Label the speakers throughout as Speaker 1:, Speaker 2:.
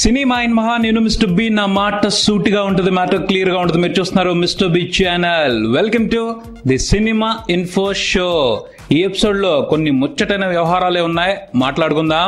Speaker 1: cinema in మహా నేను Mr B నా మాట సూటిగా ఉంటుంది మాట క్లియర్ గా ఉంటుంది మీరు చూస్తున్నారు Mr B channel welcome to the cinema info show ఈ ఎపిసోడ్ లో కొన్ని ముచ్చటైన వ్యవహారాలే ఉన్నాయి మాట్లాడుకుందాం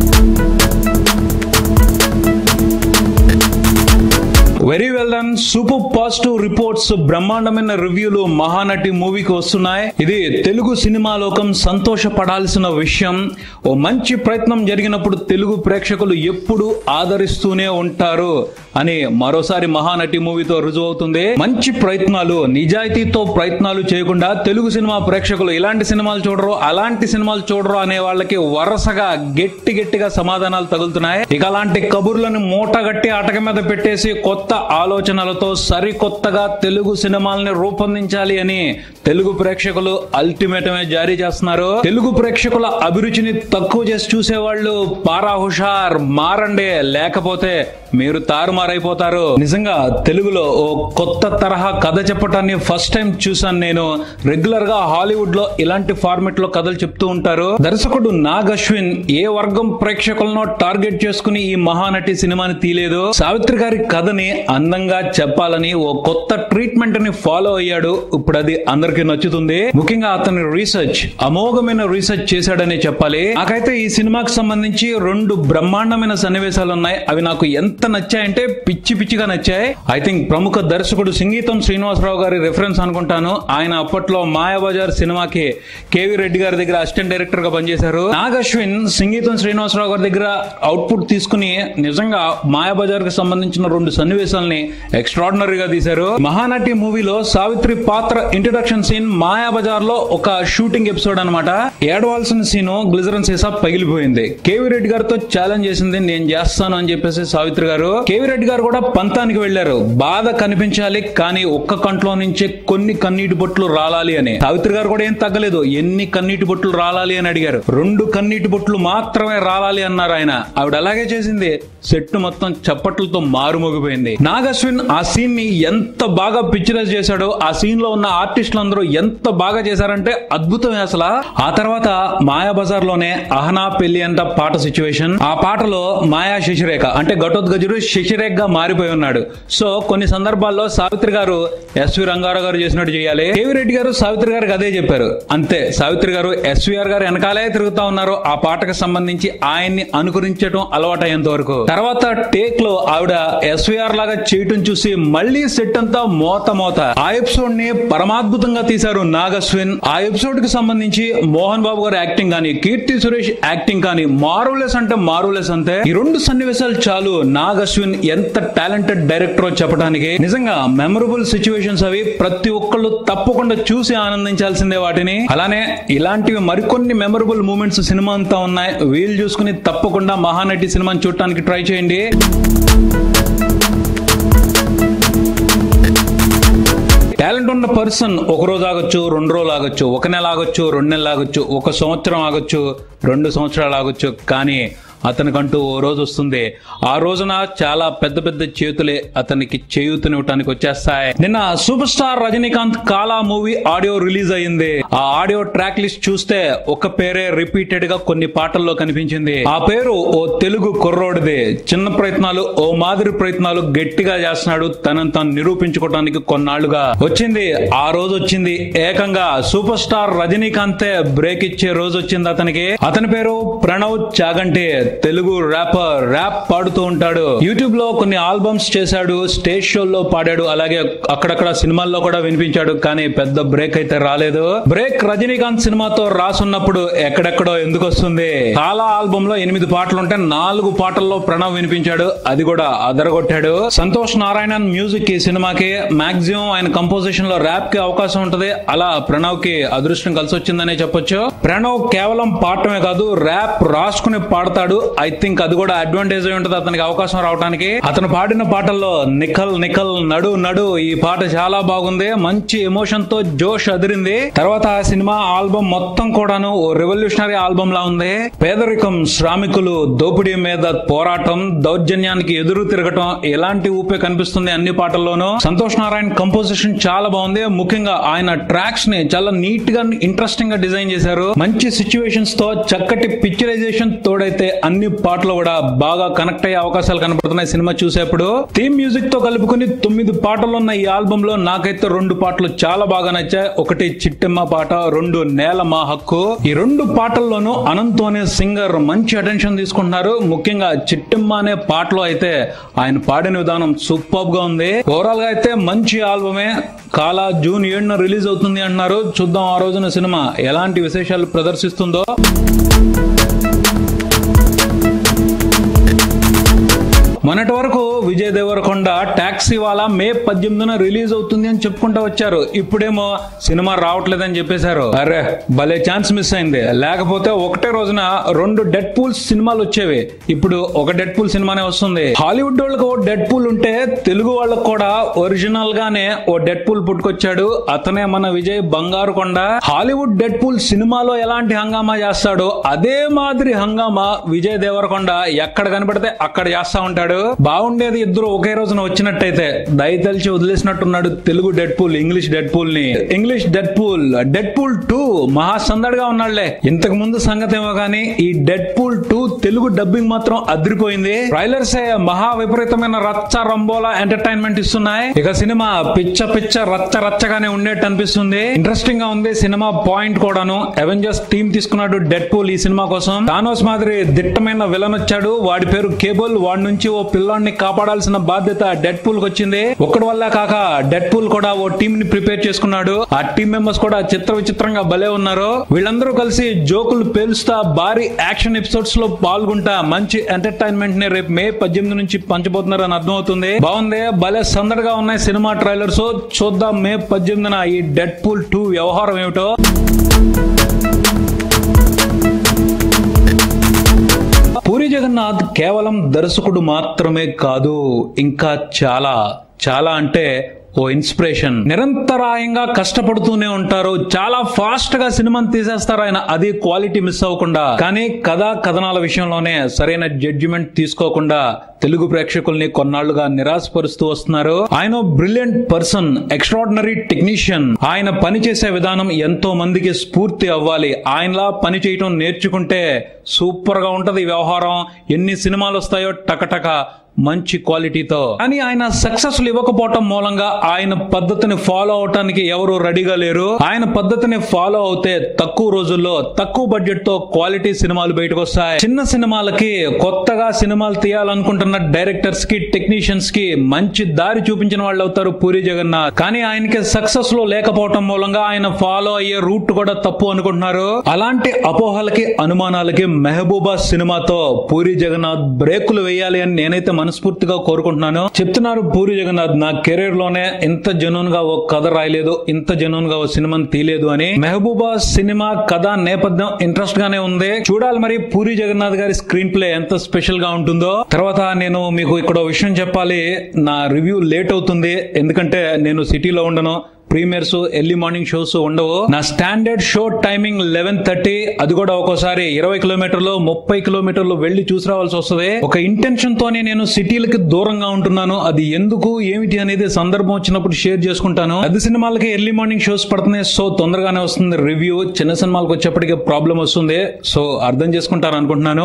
Speaker 1: very well done super positive reports బ్రహ్మాండమైన రివ్యూలు మహానటి మూవీకి వస్తున్నాయి ఇది తెలుగు సినిమా లోకం సంతోషపడాల్సిన విషయం ఓ మంచి ప్రయత్నం జరిగినప్పుడు తెలుగు ప్రేక్షకులు ఎప్పుడు ఆదరిస్తూనే ఉంటారు అని మరోసారి మహానటి మూవీతో రుజువు అవుతుంది మంచి ప్రయత్నాలు నిజాయితీతో ప్రయత్నాలు చేయకుండా తెలుగు సినిమా ప్రేక్షకులు ఇలాంటి సినిమాలు చూడరు అలాంటి సినిమాలు చూడరు అనే వాళ్ళకి వరుసగా గట్టి గట్టిగా సమాధానాలు తగులుతున్నాయి ఇక అలాంటి కబుర్లను మూటగట్టి అటక మీద పెట్టేసి కొత్త ఆలోచనలతో సరికొత్తగా తెలుగు సినిమాల్ని రూపొందించాలి అని తెలుగు ప్రేక్షకులు అల్టిమేటమే జారీ చేస్తున్నారు తెలుగు ప్రేక్షకుల అభిరుచిని తక్కువ చేసి చూసేవాళ్ళు పారా హుషార్ మారండి లేకపోతే మీరు తారుమారైపోతారు నిజంగా తెలుగులో ఓ కొత్త తరహా కథ చెప్పటాన్ని ఫస్ట్ టైం చూసాను నేను రెగ్యులర్ గా హాలీవుడ్ లో ఇలాంటి ఫార్మెట్ లో కథలు చెప్తూ ఉంటారు దర్శకుడు నాగ్ అశ్విన్ ఏ వర్గం ప్రేక్షకులను టార్గెట్ చేసుకుని ఈ మహానటి సినిమాని తీయలేదు సావిత్రి గారి కథని అందంగా చెప్పాలని ఓ కొత్త ట్రీట్మెంట్ ని ఫాలో అయ్యాడు ఇప్పుడు అది అందరికి నచ్చుతుంది ముఖ్యంగా అతని రీసెర్చ్ అమోఘమైన రీసెర్చ్ చేశాడని చెప్పాలి నాకైతే ఈ సినిమాకి సంబంధించి రెండు బ్రహ్మాండమైన సన్నివేశాలు ఉన్నాయి అవి నాకు ఎంత నచ్చాయంటే పిచ్చి పిచ్చిగా నచ్చాయి ఐ థింక్ ప్రముఖ దర్శకుడు సంగీతం శ్రీనివాసరావు గారి రెఫరెన్స్ అనుకుంటాను ఆయన అప్పట్లో మాయాబజార్ సినిమాకి కేవీ రెడ్డి గారి దగ్గర అసిస్టెంట్ డైరెక్టర్ గా పనిచేశారు నాగ్ అశ్విన్ సంగీతం శ్రీనివాసరావు గారి దగ్గర అవుట్పుట్ తీసుకుని నిజంగా మాయాబజార్ కి సంబంధించిన రెండు సన్నివేశాలని ఎక్స్ట్రాడినరీగా తీశారు మహానటి మూవీలో సావిత్రి పాత్ర ఇంట్రడక్షన్ సీన్ మాయాబజార్ లో ఒక షూటింగ్ ఎపిసోడ్ అన్నమాట ఏడవాల్సిన సీన్ గ్లిజరన్ సీసా పగిలిపోయింది కేవీ రెడ్డి గారితో ఛాలెంజ్ చేసింది నేను చేస్తాను అని చెప్పేసి సావిత్రి గారు కేవీ రెడ్డి గారు కూడా పంతానికి వెళ్లారు బాధ కనిపించాలి కానీ ఒక్క కంట్లో నుంచి కొన్ని కన్నీటి బొట్లు రాలాలి అని సావిత్రి గారు కూడా ఏం తగ్గలేదు ఎన్ని కన్నీటి బొట్లు రాలాలి అని అడిగారు రెండు కన్నీటి బొట్లు మాత్రమే రాలాలి అన్నారు ఆయన ఆవిడ అలాగే చేసింది సెట్ మొత్తం చప్పట్లతో మారుమోగిపోయింది నాగశ్విన్ ఆ సీన్ ని ఎంత బాగా పిక్చరైజ్ చేశాడో ఆ సీన్ లో ఉన్న ఆర్టిస్టులు అందరూ ఎంత బాగా చేశారంటే అద్భుతమే అసలు ఆ తర్వాత మాయా బజార్ లోనే అహనా పెళ్లి అంట పాట సిచ్యువేషన్ ఆ పాటలో మాయా శశిరేఖ అంటే ఘటోద్గజుడు శశిరేఖ గా మారిపోయి ఉన్నాడు సో కొన్ని సందర్భాల్లో సావిత్రి గారు ఎస్వి రంగారావు గారు చేసినట్టు చేయాలి కేవీ రెడ్డి గారు సావిత్రి గారికి అదే చెప్పారు అంతే సావిత్రి గారు ఎస్విఆర్ గారు వెనకాలే తిరుగుతా ఉన్నారు ఆ పాటకు సంబంధించి ఆయన్ని అనుకరించడం అలవాటయ్యేంత వరకు తర్వాత టేక్ లో ఆవిడ ఎస్విఆర్ లాగా చేయటం చూసి మళ్ళీ సెట్ అంతా మోత మోత ఆ ఎపిసోడ్ ని పరమాద్భుతంగా తీశారు నాగస్విన్ ఆ ఎపిసోడ్ కి సంబంధించి మోహన్ బాబు గారి యాక్టింగ్ కానీ కీర్తి సురేష్ యాక్టింగ్ కానీ మారులెస్ అంటే మారులెస్ అంతే ఈ రెండు సన్నివేశాలు చాలు నాగశ్విన్ ఎంత టాలెంటెడ్ డైరెక్టర్ చెప్పడానికి నిజంగా మెమరబుల్ సిచ్యువేషన్స్ అవి ప్రతి ఒక్కళ్ళు తప్పకుండా చూసి ఆనందించాల్సిందే వాటిని అలానే ఇలాంటివి మరికొన్ని మెమరబుల్ మూమెంట్స్ సినిమా అంతా ఉన్నాయి వీలు చూసుకుని తప్పకుండా మహానటి సినిమాని చూడటానికి ట్రై చేయండి టాలెంట్ ఉన్న పర్సన్ ఒక రోజు ఆగొచ్చు రెండు రోజులు ఆగొచ్చు ఒక నెల ఆగొచ్చు రెండు నెలలు ఆగొచ్చు ఒక సంవత్సరం ఆగొచ్చు రెండు సంవత్సరాలు ఆగొచ్చు కానీ అతనికంటూ ఓ రోజు వస్తుంది ఆ రోజున చాలా పెద్ద పెద్ద చేతులే అతనికి చేయూతనివ్వటానికి వచ్చేస్తాయి నిన్న సూపర్ స్టార్ రజనీకాంత్ కాలా మూవీ ఆడియో రిలీజ్ అయ్యింది ఆ ఆడియో ట్రాక్ లిస్ట్ చూస్తే ఒక పేరే రిపీటెడ్ గా కొన్ని పాటల్లో కనిపించింది ఆ పేరు ఓ తెలుగు కుర్రోడిదే చిన్న ప్రయత్నాలు ఓ మాదిరి ప్రయత్నాలు గట్టిగా చేస్తున్నాడు తనను తాను నిరూపించుకోవడానికి కొన్నాళ్లుగా వచ్చింది ఆ రోజు వచ్చింది ఏకంగా సూపర్ స్టార్ రజనీకాంతే బ్రేక్ ఇచ్చే రోజు వచ్చింది అతనికి అతని పేరు ప్రణవ్ చాగంటే తెలుగు ర్యాపర్ ర్యాప్ పాడుతూ ఉంటాడు యూట్యూబ్ లో కొన్ని ఆల్బమ్స్ చేశాడు స్టేజ్ షోల్లో పాడాడు అలాగే అక్కడక్కడ సినిమాల్లో కూడా వినిపించాడు కానీ పెద్ద బ్రేక్ అయితే రాలేదు బ్రేక్ రజనీకాంత్ సినిమాతో రాసున్నప్పుడు ఎక్కడెక్కడో ఎందుకు వస్తుంది చాలా ఆల్బమ్ లో ఎనిమిది పాటలు ఉంటే నాలుగు పాటల్లో ప్రణవ్ వినిపించాడు అది కూడా అదరగొట్టాడు సంతోష్ నారాయణన్ మ్యూజిక్ ఈ సినిమాకి మాక్సిమం ఆయన కంపోజిషన్ లో ర్యాప్ కి అవకాశం ఉంటది అలా ప్రణవ్ కి అదృష్టం కలిసి వచ్చిందనే చెప్పొచ్చు ప్రణవ్ కేవలం పాడటమే కాదు ర్యాప్ రాసుకుని పాడతాడు ఐ థింక్ అది కూడా అడ్వాంటేజ్ అయి ఉంటుంది అతనికి అవకాశం రావడానికి అతను పాడిన పాటల్లో నిఖల్ నిఖల్ నడు నడు ఈ పాట చాలా బాగుంది మంచి ఎమోషన్ తో జోష్ అదిరింది తర్వాత ఆ సినిమా ఆల్బమ్ మొత్తం కూడాను ఓ రెవల్యూషనరీ ఆల్బమ్ లా ఉంది పేదరికం శ్రామికులు దోపిడీ మీద పోరాటం దౌర్జన్యానికి ఎదురు తిరగటం ఎలాంటి ఊపే కనిపిస్తుంది అన్ని పాటల్లోనూ సంతోష్ నారాయణ కంపోజిషన్ చాలా బాగుంది ముఖ్యంగా ఆయన ట్రాక్స్ ని చాలా నీట్ గా ఇంట్రెస్టింగ్ గా డిజైన్ చేశారు మంచి సిచ్యువేషన్స్ తో చక్కటి పిక్చరైజేషన్ తోడైతే అన్ని పాటలు కూడా బాగా కనెక్ట్ అయ్యే అవకాశాలు కనబడుతున్నాయి సినిమా చూసేప్పుడు థీమ్ మ్యూజిక్ తో కలుపుకుని తొమ్మిది పాటలు ఉన్న ఈ ఆల్బమ్ లో నాకైతే రెండు పాటలు చాలా బాగా నచ్చాయి ఒకటి చిట్టెమ్మ పాట రెండు నేల మా హక్కు ఈ రెండు పాటల్లోనూ అనంత్ అనే సింగర్ మంచి అటెన్షన్ తీసుకుంటున్నారు ముఖ్యంగా చిట్టెమ్మ అనే పాటలో అయితే ఆయన పాడిన విధానం సూపర్ గా ఉంది ఓవరాల్ గా అయితే మంచి ఆల్బమే కాలా జూన్ ఏడున రిలీజ్ అవుతుంది అంటున్నారు చూద్దాం ఆ రోజున సినిమా ఎలాంటి విశేషాలు ప్రదర్శిస్తుందో మొన్నటి వరకు విజయ్ దేవరకొండ టాక్సీ వాలా మే పద్దెనిమిదిన రిలీజ్ అవుతుంది అని చెప్పుకుంటా వచ్చారు ఇప్పుడేమో సినిమా రావట్లేదని చెప్పేశారు అరే భలే ఛాన్స్ మిస్ అయింది లేకపోతే ఒకటే రోజున రెండు డెడ్ పూల్స్ సినిమాలు వచ్చేవి ఇప్పుడు ఒక డెడ్ పూల్ సినిమానే వస్తుంది హాలీవుడ్ వాళ్ళకి ఓ డెడ్ పూల్ ఉంటే తెలుగు వాళ్ళకి కూడా ఒరిజినల్ గానే ఓ డెడ్ పూల్ పుట్టుకొచ్చాడు అతనే మన విజయ్ బంగారు కొండ హాలీవుడ్ డెడ్ పూల్ సినిమాలో ఎలాంటి హంగామా చేస్తాడో అదే మాదిరి హంగామా విజయ్ దేవరకొండ ఎక్కడ కనబడితే అక్కడ చేస్తా ఉంటాడు బాగుండేది ఇద్దరు ఒకే రోజున వచ్చినట్టయితే దయతలిచి వదిలేసినట్టున్నాడు Telugu Deadpool English Deadpool ని English Deadpool Deadpool two మహా సందడిగా ఉన్నాడులే ఇంతకు ముందు సంగతి ఏమో కానీ ఈ Deadpool two Telugu dubbing మాత్రం అదిరిపోయింది ట్రైలర్స్ మహా విపరీతమైన రచ్చ రంబోలా ఎంటర్టైన్మెంట్ ఇస్తున్నాయి ఇక సినిమా పిచ్చ పిచ్చ రచ్చ రచ్చగానే ఉండేట్టు అనిపిస్తుంది ఇంట్రెస్టింగ్ గా ఉంది సినిమా పాయింట్ కూడాను అవెంజర్స్ టీమ్ తీసుకున్నాడు డెడ్ పూల్ ఈ సినిమా కోసం థానోస్ మాదిరి దిట్టమైన విలన్ వచ్చాడు వాడి పేరు కేబుల్ వాడి నుంచి ఓ పిల్లాన్ని కాపాడాల్సిన బాధ్యత డెడ్ పూల్ కి వచ్చింది ఒక్కడి వల్ల కాక డెడ్ పూల్ కూడా ఓ టీమ్ ని ప్రిపేర్ చేసుకున్నాడు ఆ టీం మెంబర్స్ కూడా చిత్ర విచిత్రంగా భలే ఉన్నారు వీళ్ళందరూ కలిసి జోకులు పేలుస్తా భారీ యాక్షన్ ఎపిసోడ్స్ లో పాల్గొంటా మంచి ఎంటర్టైన్మెంట్ ని రేపు మే పద్దెనిమిది నుంచి పంచబోతున్నారు అని అర్థమవుతుంది బాగుంది భలే సందడిగా ఉన్నాయి సినిమా ట్రైలర్స్ చూద్దాం మే పద్దెనిమిదిన ఈ డెడ్ పూల్ టూ వ్యవహారం ఏమిటో పూరి జగన్నాథ్ కేవలం దర్శకుడు మాత్రమే కాదు ఇంకా చాలా చాలా అంటే ఓ ఇన్స్పిరేషన్ నిరంతరాయంగా కష్టపడుతూనే ఉంటారు చాలా ఫాస్ట్ గా సినిమాని తీసేస్తారు ఆయన అది క్వాలిటీ మిస్ అవ్వకుండా కానీ కథా కథనాల విషయంలోనే సరైన జడ్జిమెంట్ తీసుకోకుండా తెలుగు ప్రేక్షకుల్ని కొన్నాళ్లుగా నిరాశపరుస్తూ వస్తున్నారు ఆయన బ్రిలియంట్ పర్సన్ ఎక్స్ట్రాడినరీ టెక్నీషియన్ ఆయన పని చేసే విధానం ఎంతో మందికి స్ఫూర్తి అవ్వాలి ఆయనలా పని చేయటం నేర్చుకుంటే సూపర్ గా ఉంటది ఈ వ్యవహారం ఎన్ని సినిమాలు వస్తాయో టకటక మంచి క్వాలిటీతో కానీ ఆయన సక్సెస్ ఇవ్వకపోవటం మూలంగా ఆయన పద్ధతిని ఫాలో అవటానికి ఎవరు రెడీగా లేరు ఆయన పద్ధతిని ఫాలో అవుతే తక్కువ రోజుల్లో తక్కువ బడ్జెట్ తో క్వాలిటీ సినిమాలు బయటకు వస్తాయి చిన్న సినిమాలకి కొత్తగా సినిమాలు తీయాలనుకుంటున్న డైరెక్టర్స్ కి టెక్నీషియన్స్ కి మంచి దారి చూపించిన వాళ్ళు అవుతారు పూరి జగన్నాథ్ కానీ ఆయనకి సక్సెస్ లో లేకపోవటం మూలంగా ఆయన ఫాలో అయ్యే రూట్ కూడా తప్పు అనుకుంటున్నారు అలాంటి అపోహలకి అనుమానాలకి మెహబూబా సినిమాతో పూరి జగన్నాథ్ బ్రేకులు వేయాలి అని నేనైతే మనస్ఫూర్తిగా కోరుకుంటున్నాను చెప్తున్నారు పూరి జగన్నాథ్ నా కెరీర్ లోనే ఇంత జనూన్ గా ఓ కథ రాయలేదు ఇంత జనూన్ గా ఓ సినిమాని తీయలేదు అని మెహబూబా సినిమా కథ నేపథ్యం ఇంట్రెస్ట్ గానే ఉంది చూడాలి మరి పూరి జగన్నాథ్ గారి స్క్రీన్ ప్లే ఎంత స్పెషల్ గా ఉంటుందో తర్వాత నేను మీకు ఇక్కడ ఓ విషయం చెప్పాలి నా రివ్యూ లేట్ అవుతుంది ఎందుకంటే నేను సిటీలో ఉండను ప్రీమియర్స్ ఎర్లీ మార్నింగ్ షోస్ ఉండవు నా standard show timing eleven thirty అది కూడా ఒక్కోసారి ఇరవై కిలోమీటర్లు ముప్పై కిలోమీటర్లు వెళ్లి చూసి రావాల్సి వస్తుంది ఒక ఇంటెన్షన్ తోనే నేను సిటీలకి దూరంగా ఉంటున్నాను అది ఎందుకు ఏమిటి అనేది సందర్భం వచ్చినప్పుడు షేర్ చేసుకుంటాను పెద్ద సినిమాలకి ఎర్లీ మార్నింగ్ షోస్ పడుతున్నాయి సో తొందరగానే వస్తుంది రివ్యూ చిన్న సినిమాలకు వచ్చేప్పటికి ప్రాబ్లం వస్తుంది సో అర్థం చేసుకుంటారు అనుకుంటున్నాను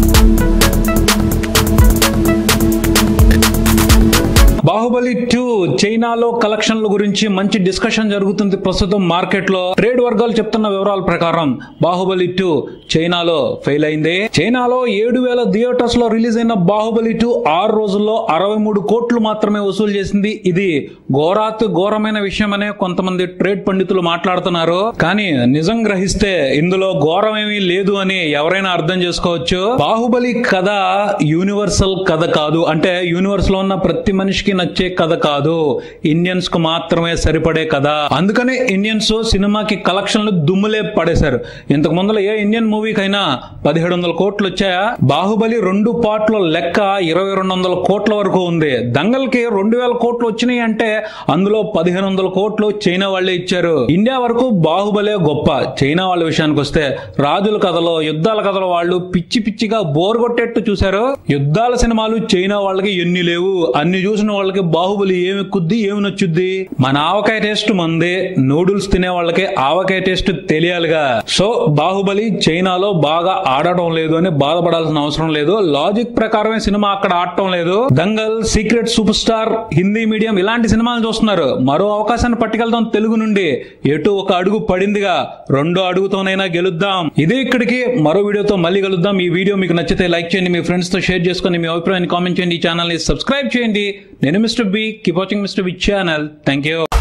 Speaker 1: బాహుబలి టూ చైనాలో కలెక్షన్ల గురించి మంచి డిస్కషన్ జరుగుతుంది ప్రస్తుతం మార్కెట్ లో ట్రేడ్ వర్గాలు చెప్తున్న వివరాల ప్రకారం బాహుబలి టూ చైనాలో ఫెయిల్ అయింది చైనాలో ఏడు వేల థియేటర్స్ లో రిలీజ్ అయిన బాహుబలి టూ ఆరు రోజుల్లో అరవై మూడు కోట్లు మాత్రమే వసూలు చేసింది ఇది ఘోరాత్ ఘోరమైన విషయమనే కొంతమంది ట్రేడ్ పండితులు మాట్లాడుతున్నారు కానీ నిజం గ్రహిస్తే ఇందులో ఘోరమేమీ లేదు అని ఎవరైనా అర్థం చేసుకోవచ్చు బాహుబలి కథ యూనివర్సల్ కథ కాదు అంటే యూనివర్స్ లో ఉన్న ప్రతి మనిషికి నచ్చే కథ కాదు ఇండియన్స్ కు మాత్రమే సరిపడే కథ అందుకనే ఇండియన్స్ సినిమాకి కలెక్షన్లు దుమ్ములే పడేశారు ఇంతకు ముందర ఏ ఇండియన్ మూవీకైనా పదిహేడు వందల కోట్లు వచ్చాయా బాహుబలి రెండు పాటల లెక్క ఇరవై రెండు వందల కోట్ల వరకు ఉంది దంగల్కి రెండు వేల కోట్లు వచ్చినాయి అంటే అందులో పదిహేను వందల కోట్లు చైనా వాళ్ళే ఇచ్చారు ఇండియా వరకు బాహుబలే గొప్ప చైనా వాళ్ళ విషయానికి వస్తే రాజుల కథలో యుద్ధాల కథలో వాళ్ళు పిచ్చి పిచ్చిగా బోర్ కొట్టేట్టు చూశారు యుద్ధాల సినిమాలు చైనా వాళ్ళకి ఎన్ని లేవు అన్ని చూసిన వాళ్ళు వాళ్ళకి బాహుబలి ఏమి ఎక్కుద్ది ఏమి నచ్చుద్ది మన ఆవకాయ టేస్ట్ మందే నూడిల్స్ తినే వాళ్ళకి ఆవకాయ టేస్ట్ తెలియాలిగా సో బాహుబలి చైనాలో బాగా ఆడటం లేదు అని బాధపడాల్సిన అవసరం లేదు లాజిక్ ప్రకారమే సినిమా అక్కడ ఆడటం లేదు Dangal secret superstar Hindi medium ఇలాంటి సినిమాలు చూస్తున్నారు మరో అవకాశాన్ని పట్టుకెళ్తాం తెలుగు నుండి ఎటు ఒక అడుగు పడిందిగా రెండో అడుగుతోనైనా గెలుద్దాం ఇదే ఇక్కడికి మరో వీడియోతో మళ్ళీ కలుద్దాం ఈ వీడియో మీకు నచ్చితే లైక్ చేయండి మీ ఫ్రెండ్స్ తో షేర్ చేసుకొని మీ అభిప్రాయాన్ని కామెంట్ చేయండి ఈ ఛానల్ ని సబ్స్క్రైబ్ చేయండి నేను Mr B keep watching Mr B channel thank you